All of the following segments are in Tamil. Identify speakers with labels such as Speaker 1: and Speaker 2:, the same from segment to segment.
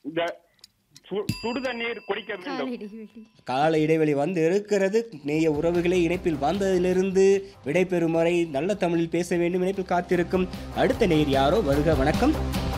Speaker 1: இந்த சு- சுடு தண்ணீர் குடிக்க வேண்டும்
Speaker 2: கால இடைவெளி
Speaker 3: கால இடைவெளி வந்து இருக்கிறது நேய உறவுகளை இணைப்பில் வந்ததிலிருந்து விடைபெறும் வரை நல்ல தமிழில் பேச வேண்டும் இணைப்பில் காத்திருக்கும் அடுத்த நேர் யாரோ வருக வணக்கம்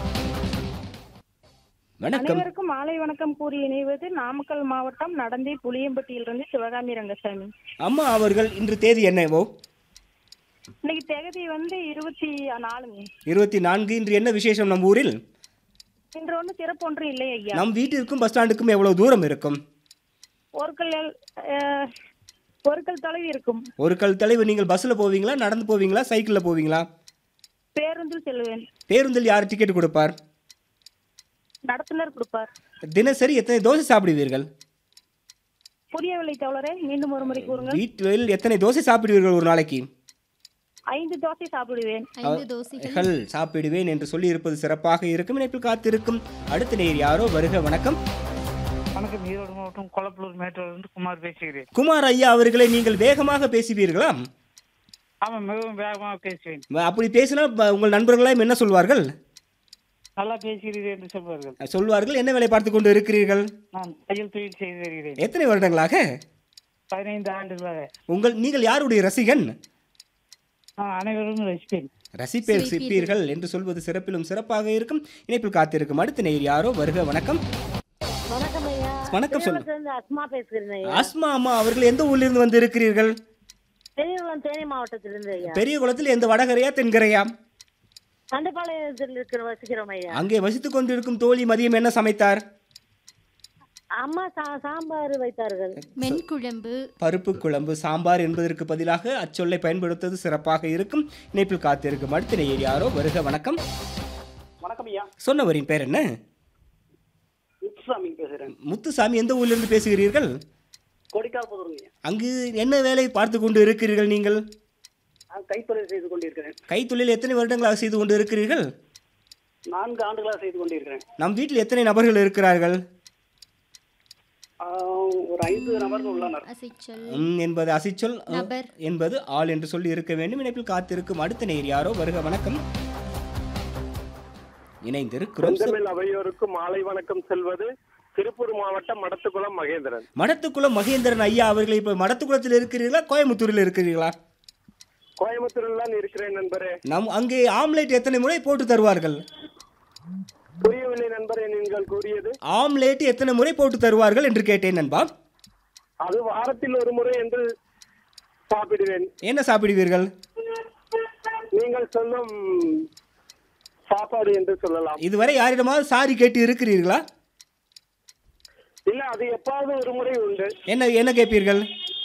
Speaker 3: வணக்கம்
Speaker 4: அனைவருக்கும் மாலை வணக்கம் கூறி இணைவது நாமக்கல் மாவட்டம் நடந்தை புளியம்பட்டியிலிருந்து சிவகாமி ரங்கசாமி
Speaker 3: அம்மா அவர்கள் இன்று தேதி என்னவோ
Speaker 4: இன்னைக்கு தேதி வந்து இருபத்தி நாலுங்க
Speaker 3: இருபத்தி நான்கு இன்று என்ன விசேஷம் நம் ஊரில்
Speaker 4: இன்று ஒன்று சிறப்பு ஒன்று இல்லை ஐயா
Speaker 3: நம் வீட்டிற்கும் பஸ் ஸ்டாண்டுக்கும் எவ்வளவு தூரம் இருக்கும்
Speaker 4: ஒரு கல் அஹ், ஒரு கல் தொலைவு இருக்கும்
Speaker 3: ஒரு கல் தலைவர் நீங்கள் பஸ்ஸில் போவீங்களா நடந்து போவீங்களா சைக்கிளில் போவீங்களா
Speaker 4: பேருந்தில் செல்வேன்
Speaker 3: பேருந்தில் யார் டிக்கெட் கொடுப்பார்
Speaker 4: நடத்துனர் கொடுப்பார்
Speaker 3: தினசரி எத்தனை தோசை சாப்பிடுவீர்கள்
Speaker 4: புரியவில்லை தோழரே மீண்டும் ஒரு முறை கூறுங்கள்
Speaker 3: வீட்டில் எத்தனை தோசை சாப்பிடுவீர்கள் ஒரு நாளைக்கு
Speaker 4: ஐந்து தோசை சாப்பிடுவேன்
Speaker 2: ஐந்து தோசைகள்
Speaker 3: கள் சாப்பிடுவேன் என்று சொல்லி இருப்பது சிறப்பாக இருக்கும் இணைப்பில் காத்திருக்கும் அடுத்த நேர் யாரோ வருக வணக்கம்
Speaker 5: வணக்கம் ஈரோடு மாவட்டம் கொளப்பலூர் மேட்டூர்லேருந்து குமார் பேசுகிறேன்
Speaker 3: குமார் ஐயா அவர்களை நீங்கள் வேகமாக பேசுவீர்களா
Speaker 5: ஆமாம் மிகவும் வேகமாக பேசுவேன்
Speaker 3: அப்படி பேசினா ப- உங்கள் நண்பர்களாம் என்ன சொல்வார்கள்
Speaker 5: நல்லா பேசுகிறீர்கள் என்று சொல்வார்கள்
Speaker 3: சொல்வார்கள் என்ன வேலை பார்த்து கொண்டு இருக்கிறீர்கள்
Speaker 5: நான் தையல் தொழில் செய்து வருகிறேன்
Speaker 3: எத்தனை வருடங்களாக
Speaker 5: பதினைந்து ஆண்டுகளாக
Speaker 3: உங்கள் நீங்கள் யாருடைய ரசிகன்
Speaker 5: நான் அனைவரும் ரசிப்பேன்
Speaker 3: ரசிப்பேர் சிப்பீர்கள் என்று சொல்வது சிறப்பிலும் சிறப்பாக இருக்கும் இணைப்பில் காத்திருக்கும் அடுத்த நேர் யாரோ வருக வணக்கம்
Speaker 6: வணக்கம் ஐயா
Speaker 3: வணக்கம் சொல்லு
Speaker 6: இருந்து அஸ்மா பேசுகிறேன் ஐயா
Speaker 3: ஆஸ்மா அம்மா அவர்கள் எந்த ஊரிலிருந்து வந்து இருக்கிறீர்கள்
Speaker 6: பெரியகுளம் தேனி மாவட்டத்திலிருந்து ஐயா
Speaker 3: பெரிய குளத்தில் எந்த வடகரையா தென்கரையா
Speaker 6: தண்டபாளையத்தில் இருக்கிற வசிக்கிறோம் ஐயா
Speaker 3: அங்கே வசித்துக் கொண்டிருக்கும் தோழி மதியம் என்ன சமைத்தார்
Speaker 6: அம்மா சா- சாம்பார் வைத்தார்கள்
Speaker 2: மென்குழம்பு
Speaker 3: பருப்பு குழம்பு சாம்பார் என்பதற்கு பதிலாக அச்சொல்லை பயன்படுத்துவது சிறப்பாக இருக்கும் இணைப்பில் காத்திருக்கும் அடுத்த நேயர் யாரோ வருக வணக்கம்
Speaker 7: வணக்கம் ஐயா
Speaker 3: சொன்னவரின் பேர் என்ன
Speaker 7: முத்துசாமி பேசுறேன்
Speaker 3: முத்துசாமி எந்த ஊரிலிருந்து பேசுகிறீர்கள்
Speaker 7: கொடிக்கால் புதருங்க ஐயா
Speaker 3: அங்கு என்ன வேலை பார்த்து கொண்டு இருக்கிறீர்கள் நீங்கள்
Speaker 7: நான் கைத்தொழில் செய்து கொண்டிருக்கிறேன்
Speaker 3: கைத்தொழில் எத்தனை வருடங்களாக செய்து கொண்டு இருக்கிறீர்கள்
Speaker 7: நான்கு ஆண்டுகளாக செய்து கொண்டிருக்கிறேன்
Speaker 3: நம் வீட்டில் எத்தனை நபர்கள் இருக்கிறார்கள்
Speaker 7: ஆஹ், ஒரு ஐந்து நபர்கள் உள்ளனர்
Speaker 2: அசைச்சல்
Speaker 3: ம் என்பது அசிச்சொல் அ,
Speaker 2: நபர்.
Speaker 3: என்பது ஆள் என்று சொல்லி இருக்க வேண்டும் இணைப்பில் காத்திருக்கும் அடுத்த நேர் யாரோ வருக வணக்கம் இணைந்திருக்கிறோம்
Speaker 1: செந்தமிழ் அவையோருக்கு மாலை வணக்கம் செல்வது திருப்பூர் மாவட்டம் மடத்துக்குளம் மகேந்திரன்
Speaker 3: மடத்துக்குளம் மகேந்திரன் ஐயா அவர்கள் இப்ப மடத்துக்குளத்தில் இருக்கிறீர்களா கோயம்புத்தூரில் இருக்கிறீர்களா
Speaker 1: கோயம்புத்தூரில் தான் இருக்கிறேன் நண்பரே
Speaker 3: நம் அங்கே ஆம்லேட் எத்தனை முறை போட்டு தருவார்கள்
Speaker 1: புரியவில்லை நண்பரே நீங்கள் கூறியது
Speaker 3: ஆம்லேட் எத்தனை முறை போட்டு தருவார்கள் என்று கேட்டேன் நண்பா
Speaker 1: அது வாரத்தில் ஒரு முறை என்று சாப்பிடுவேன்
Speaker 3: என்ன சாப்பிடுவீர்கள்
Speaker 1: நீங்கள் சொல்லும் சாப்பாடு என்று சொல்லலாம்
Speaker 3: இதுவரை யாரிடமாவது சாரி கேட்டு இருக்கிறீர்களா
Speaker 1: இல்ல அது எப்பாவது ஒரு முறை உண்டு
Speaker 3: என்ன என்ன கேட்பீர்கள்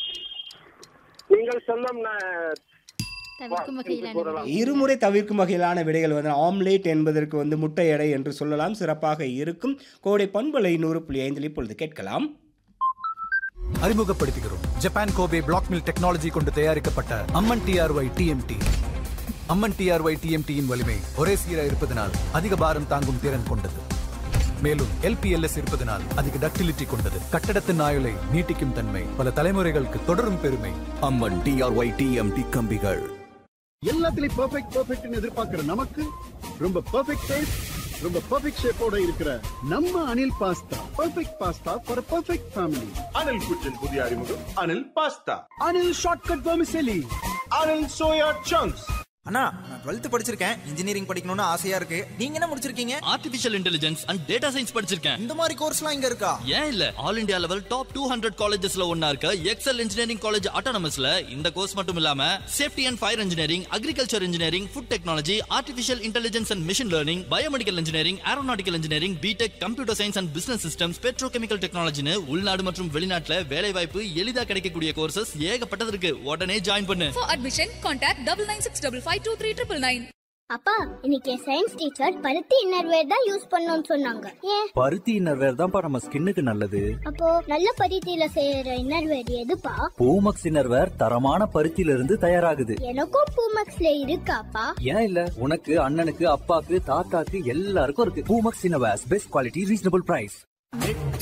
Speaker 1: நீங்கள் சொல்லும் ந-
Speaker 2: தவிர்க்கும் வகையிலான விடை.
Speaker 3: இருமுறை தவிர்க்கும் வகையிலான விடைகள் வந்து ஆம்லேட் என்பதற்கு வந்து முட்டை எடை என்று சொல்லலாம் சிறப்பாக இருக்கும் கோடை பண்பலை நூறு புள்ளி ஐந்தில் இப்பொழுது கேட்கலாம்
Speaker 8: அறிமுகப்படுத்துகிறோம் Japan Kobe black mill technology கொண்டு தயாரிக்கப்பட்ட Amman TRY TMT Amman TRY டிஎம்டியின் வலிமை ஒரே சீராக இருப்பதனால் அதிக பாரம் தாங்கும் திறன் கொண்டது மேலும் எல்பிஎல்எஸ் இருப்பதனால் அதிக டக்டிலிட்டி கொண்டது கட்டடத்தின் ஆயுளை நீட்டிக்கும் தன்மை பல தலைமுறைகளுக்கு தொடரும் பெருமை
Speaker 9: அம்மன் டிஆர்ஒய் டிஎம்டி கம்பிகள்
Speaker 10: எல்லாத்துலயும் பெர்ஃபெக்ட் பெர்ஃபெக்ட்னு எதிர்பார்க்கிற நமக்கு ரொம்ப பெர்ஃபெக்ட் டேஸ்ட் ரொம்ப பெர்ஃபெக்ட் ஷேப்போட இருக்கிற நம்ம Anil pasta perfect pasta for perfect family
Speaker 11: Anil kitchen புதிய அறிமுகம் Anil pasta
Speaker 10: Anil shortcut vermicelli
Speaker 11: Anil soya chunks
Speaker 12: அண்ணா நான் டுவெல்த் படிச்சிருக்கேன் இன்ஜினியரிங் படிக்கணும்னு ஆசையா இருக்கு நீங்க என்ன முடிச்சிருக்கீங்க
Speaker 13: artificial intelligence and data science படிச்சிருக்கேன்
Speaker 12: இந்த மாதிரி கோர்ஸ்லாம் இங்க இருக்கா
Speaker 13: ஏன் இல்ல all India level top two hundred காலேஜஸ்ல ஒன்னா இருக்க எக்ஸல் இன்ஜினியரிங் காலேஜ் ஆட்டோனமஸ்ல இந்த கோர்ஸ் மட்டும் இல்லாம safety and fire engineering agriculture engineering food technology artificial intelligence and machine learning biomedical engineering aeronautical engineering B Tech computer science and business systems petrochemical டெக்னாலஜின்னு உள்நாடு மற்றும் வெளிநாட்டுல வேலை வாய்ப்பு எளிதா கிடைக்கக்கூடிய கோர்சஸ் ஏகப்பட்டது இருக்கு உடனே ஜாயின் பண்ணு
Speaker 14: For admission, contact double nine six double five two three triple nine.
Speaker 15: அப்பா இன்னைக்கு என் சயின்ஸ் டீச்சர் பருத்தி இன்னர்வேர் தான் யூஸ் பண்ணணும்னு சொன்னாங்க ஏன்
Speaker 16: பருத்தி இன்னர்வேர் தான்ப்பா நம்ம ஸ்கின்னுக்கு நல்லது
Speaker 15: அப்போ நல்ல பருத்தியில செய்யற இன்னர்வேர் எதுப்பா
Speaker 16: பூமக்ஸ் இன்னர்வேர் தரமான பருத்தியில இருந்து தயாராகுது
Speaker 15: எனக்கும் பூமக்ஸ்ல இருக்காப்பா
Speaker 16: ஏன் இல்ல உனக்கு அண்ணனுக்கு அப்பாக்கு தாத்தாக்கு எல்லாருக்கும் இருக்கு Poomex innerwears best quality reasonable price